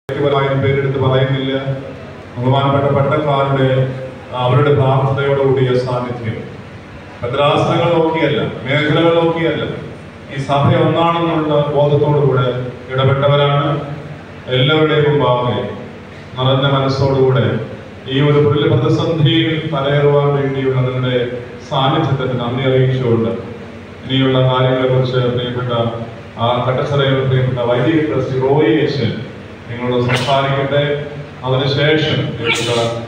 വ്യക്തിപരമായും പേരെടുത്ത് പറയുന്നില്ല ബഹുമാനപ്പെട്ട പട്ടക്കാരുടെ അവരുടെ പ്രാർത്ഥനയോടുകൂടിയ സാന്നിധ്യം ഭദ്രാസനങ്ങൾ നോക്കിയല്ല മേഖലകൾ നോക്കിയല്ല ഈ സഭ ഒന്നാണെന്നുള്ള ബോധത്തോടുകൂടെ ഇടപെട്ടവരാണ് എല്ലാവരുടെയും മുമ്പാകെ നിറഞ്ഞ മനസ്സോടുകൂടെ ഈ ഒരു പുതിയ പ്രതിസന്ധിയിൽ തലയേറുവാൻ വേണ്ടിയുള്ള നിങ്ങളുടെ സാന്നിധ്യത്തിന് നന്ദി അറിയിച്ചുകൊണ്ട് ഇനിയുള്ള കാര്യങ്ങളെക്കുറിച്ച് പ്രിയപ്പെട്ട ആ കട്ടച്ചറയിൽ പ്രിയപ്പെട്ട വൈദിക ട്രസ്റ്റ് റോയി യേശൻ നിങ്ങളോട് സംസാരിക്കട്ടെ അതിനുശേഷം പ്രിയപ്പെട്ട